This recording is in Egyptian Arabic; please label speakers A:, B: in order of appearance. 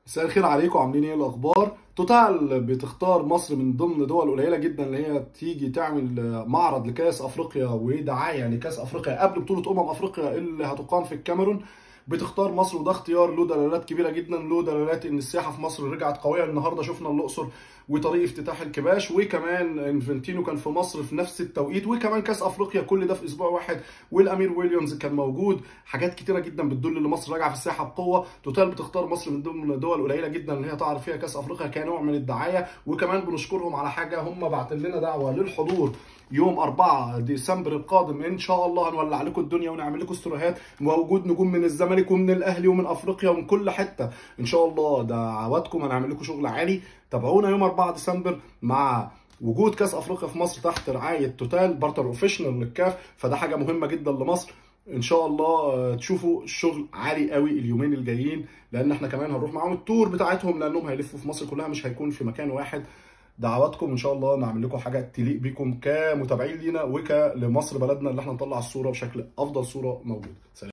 A: مساء الخير عليكم عاملين ايه الاخبار توتال بتختار مصر من ضمن دول قليله جدا اللي هي تيجي تعمل معرض لكاس افريقيا ودعايه لكاس افريقيا قبل بطوله امم افريقيا اللي هتقام في الكاميرون بتختار مصر وده اختيار له دلالات كبيره جدا له دلالات ان السياحه في مصر رجعت قويه النهارده شفنا الاقصر وطريق افتتاح الكباش وكمان انفنتينو كان في مصر في نفس التوقيت وكمان كاس افريقيا كل ده في اسبوع واحد والامير ويليامز كان موجود حاجات كتيره جدا بتدل ان مصر راجعه في السياحه بقوه توتال بتختار مصر من ضمن دول قليله جدا اللي هي تعرض فيها كاس افريقيا كنوع من الدعايه وكمان بنشكرهم على حاجه هم بعت لنا دعوه للحضور يوم 4 ديسمبر القادم ان شاء الله هنولع لكم الدنيا ونعمل لكم استوريهات موجود نجوم من الزمالك ومن الاهلي ومن افريقيا ومن كل حته ان شاء الله دعواتكم هنعمل لكم شغل عالي تابعونا يوم 4 ديسمبر مع وجود كاس افريقيا في مصر تحت رعايه توتال بارتر اوفيشنال للكاف فده حاجه مهمه جدا لمصر ان شاء الله تشوفوا الشغل عالي قوي اليومين الجايين لان احنا كمان هنروح معاهم التور بتاعتهم لانهم هيلفوا في مصر كلها مش هيكون في مكان واحد دعواتكم ان شاء الله نعمل لكم حاجه تليق بيكم كمتابعين لينا وكلمصر بلدنا اللي احنا نطلع الصوره بشكل افضل صوره موجوده سلام